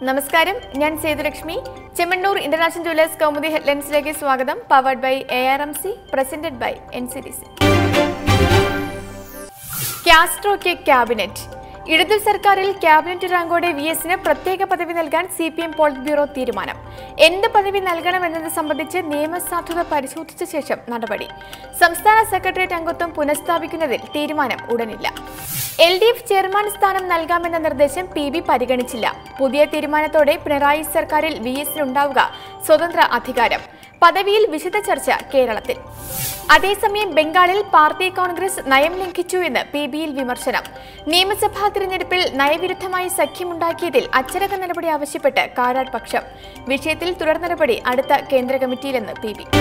നമസ്കാരം ഞാൻ Sethulakshmi Chemmanur international jewellers Kaumudi ഹെഡ്ലൈൻസിലേക്ക് സ്വാഗതം powered by A R M C presented by N C D C കാസ്ട്രോയ്ക്ക് ക്യാബിനറ്റ് ഇടതു സർക്കാരിൽ ക്യാബിനറ്റ് റാങ്കോടെ വി എസിന് പ്രത്യേക പദവി നൽകാൻ C P M politburo തീരുമാനം എന്ത് പദവി നൽകണമെന്നത് സംബന്ധിച്ച് നിയമസാധുത പരിശോധിച്ച ശേഷം നടപടി സംസ്ഥാന സെക്രട്ടേറിയറ്റ് അംഗത്വം പുനഃസ്ഥാപിക്കുന്നതിൽ തീരുമാനം ഉടനില്ല എൽ ഡി എഫ് ചെയർമാൻ സ്ഥാനം നൽകാമെന്ന നിർദ്ദേശം പി ബി പരിഗണിച്ചില്ല പുതിയ തീരുമാനത്തോടെ പിണറായി സർക്കാരിൽ വി എസിനുണ്ടാവുക സ്വതന്ത്ര അധികാരം പദവിയിൽ വിശദ ചർച്ച കേരളത്തിൽ അതേസമയം ബംഗാളിൽ പാർട്ടി കോൺഗ്രസ് നയം ലംഘിച്ചു എന്ന് പി ബിയിൽ വിമർശനം നിയമസഭാ തിരഞ്ഞെടുപ്പിൽ നയവിരുദ്ധമായി സഖ്യമുണ്ടാക്കിയതിൽ അച്ചടക്ക നടപടി ആവശ്യപ്പെട്ട് കാരാട് പക്ഷം വിഷയത്തിൽ തുടർ നടപടി അടുത്ത കേന്ദ്ര കമ്മിറ്റിയിലെന്ന് പി ബി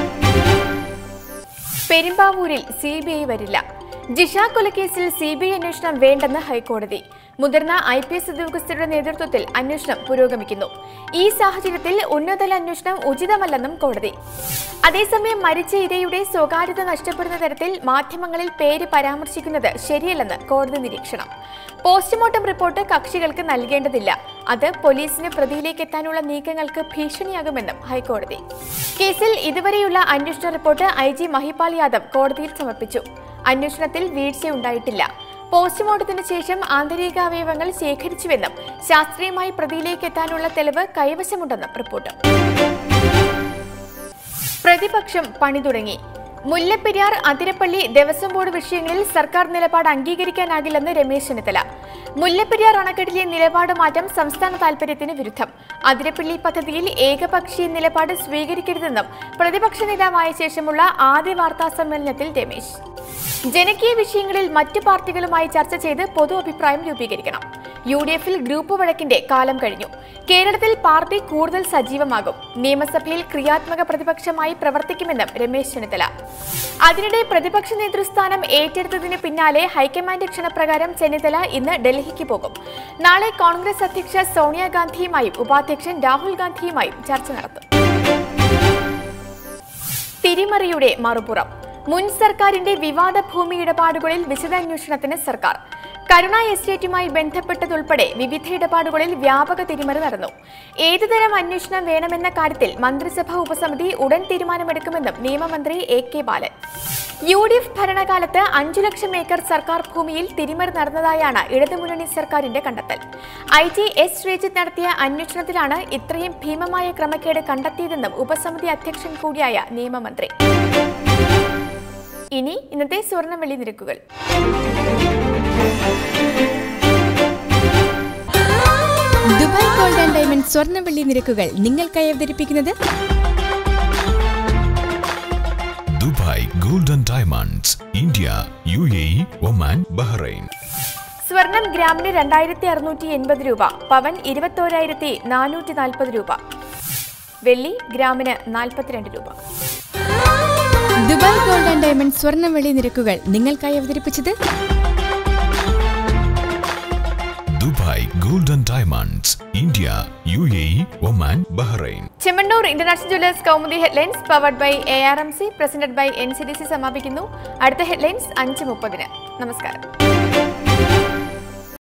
പെരുമ്പാവൂരിൽ സി ബി ഐ വരില്ല ജിഷ കൊലക്കേസിൽ സി ബി ഐ അന്വേഷണം വേണ്ടെന്ന് ഹൈക്കോടതി മുതിർന്ന ഐ പി എസ് ഉദ്യോഗസ്ഥരുടെ നേതൃത്വത്തിൽ അന്വേഷണം പുരോഗമിക്കുന്നു ഈ സാഹചര്യത്തിൽ ഉന്നതതല അന്വേഷണം ഉചിതമല്ലെന്നും കോടതി അതേസമയം മരിച്ച ഇരയുടെ സ്വകാര്യത നഷ്ടപ്പെടുന്ന തരത്തിൽ മാധ്യമങ്ങളിൽ പേര് പരാമർശിക്കുന്നത് ശരിയല്ലെന്ന് കോടതി നിരീക്ഷണം പോസ്റ്റ്മോർട്ടം റിപ്പോർട്ട് കക്ഷികൾക്ക് നൽകേണ്ടതില്ല അത് പോലീസിന് പ്രതിയിലേക്ക് എത്താനുള്ള നീക്കങ്ങൾക്ക് ഭീഷണിയാകുമെന്നും ഹൈക്കോടതി കേസിൽ ഇതുവരെയുള്ള അന്വേഷണ report I G Mahipal Yadav കോടതിയിൽ സമർപ്പിച്ചു അന്വേഷണത്തിൽ വീഴ്ചയുണ്ടായിട്ടില്ല പോസ്റ്റ്മോർട്ടത്തിന് ശേഷം ആന്തരിക അവയവങ്ങൾ ശേഖരിച്ചുവെന്നും ശാസ്ത്രീയമായി പ്രതിയിലേക്ക് എത്താനുള്ള തെളിവ് കൈവശമുണ്ടെന്നും റിപ്പോർട്ട് പ്രതിപക്ഷം പണി തുടങ്ങി മുല്ലപ്പെരിയാർ അതിരപ്പള്ളി ദേവസ്വം ബോർഡ് വിഷയങ്ങളിൽ സർക്കാർ നിലപാട് അംഗീകരിക്കാനാകില്ലെന്ന് രമേശ് ചെന്നിത്തല മുല്ലപ്പെരിയാർ അണക്കെട്ടിലെ നിലപാട് മാറ്റം സംസ്ഥാന താൽപര്യത്തിന് വിരുദ്ധം അതിരപ്പള്ളി പദ്ധതിയിൽ ഏകപക്ഷീയ നിലപാട് സ്വീകരിക്കരുതെന്നും പ്രതിപക്ഷ നേതാവായ ശേഷമുള്ള ആദ്യ വാർത്താ സമ്മേളനത്തിൽ രമേശ് ജനകീയ വിഷയങ്ങളിൽ മറ്റു പാർട്ടികളുമായി ചർച്ച ചെയ്ത് പൊതു അഭിപ്രായം രൂപീകരിക്കണം യു ഡി എഫിൽ ഗ്രൂപ്പ് വഴക്കിന്റെ കാലം കഴിഞ്ഞു കേരളത്തിൽ പാർട്ടി കൂടുതൽ സജീവമാകും നിയമസഭയിൽ ക്രിയാത്മക പ്രതിപക്ഷമായി പ്രവർത്തിക്കുമെന്നും രമേശ് ചെന്നിത്തല അതിനിടെ പ്രതിപക്ഷ നേതൃസ്ഥാനം ഏറ്റെടുത്തതിന് പിന്നാലെ ഹൈക്കമാൻഡ് ക്ഷണപ്രകാരം ചെന്നിത്തല ഇന്ന് ഡൽഹിക്ക് പോകും നാളെ കോൺഗ്രസ് അധ്യക്ഷ സോണിയാഗാന്ധിയുമായും ഉപാധ്യക്ഷൻ രാഹുൽ ഗാന്ധിയുമായും ചർച്ച നടത്തും തിരിമറിയുടെ മറുപുറം മുൻ സർക്കാരിന്റെ വിവാദ ഭൂമി ഇടപാടുകളിൽ വിശദാന്വേഷണത്തിന് സർക്കാർ കരുണ എസ്റ്റേറ്റുമായി ബന്ധപ്പെട്ടതുൾപ്പെടെ വിവിധ ഇടപാടുകളിൽ വ്യാപക തിരിമറി നടന്നു ഏതുതരം അന്വേഷണം വേണമെന്ന കാര്യത്തിൽ മന്ത്രിസഭാ ഉപസമിതി ഉടൻ തീരുമാനമെടുക്കുമെന്നും നിയമമന്ത്രി A K Balan U D F ഭരണകാലത്ത് അഞ്ചു ലക്ഷം ഏക്കർ സർക്കാർ ഭൂമിയിൽ തിരിമറി നടന്നതായാണ് ഇടതുമുന്നണി സർക്കാരിന്റെ കണ്ടെത്തൽ ഐ ജി എസ് ശ്രീജിത്ത് നടത്തിയ അന്വേഷണത്തിലാണ് ഇത്രയും ഭീമമായ ക്രമക്കേട് കണ്ടെത്തിയതെന്നും ഉപസമിതി അധ്യക്ഷൻ കൂടിയായ നിയമമന്ത്രി ഇനി ഇന്നത്തെ സ്വർണ്ണ വെള്ളി നിരക്കുകൾ ദുബായ് ഗോൾഡ് ആൻഡ് ഡയമണ്ട് സ്വർണ്ണ വെള്ളി നിരക്കുകൾ നിങ്ങൾക്കായി അവതരിപ്പിക്കുന്നത് Dubai golden diamonds India U A E Oman Bahrain സ്വർണം ഗ്രാമിന് രണ്ടായിരത്തി അറുന്നൂറ്റി എൺപത് രൂപ പവൻ ഇരുപത്തോരായിരത്തി നാനൂറ്റി നാൽപ്പത് രൂപ വെള്ളി ഗ്രാമിന് നാൽപ്പത്തിരണ്ട് രൂപ ദുബായ് ഗോൾഡ് ആൻഡ് ഡയമണ്ട് സ്വർണ്ണ വെള്ളി നിരക്കുകൾ നിങ്ങൾക്കായി അവതരിപ്പിച്ചത് Dubai golden diamonds India U A E Oman Bahrain Chemmanur international jewellers Kaumudi headlines powered by A R M C presented by N C D C സമാപിക്കുന്നു അടുത്ത ഹെഡ്ലൈൻസ് അഞ്ച് മുപ്പതിന് നമസ്കാരം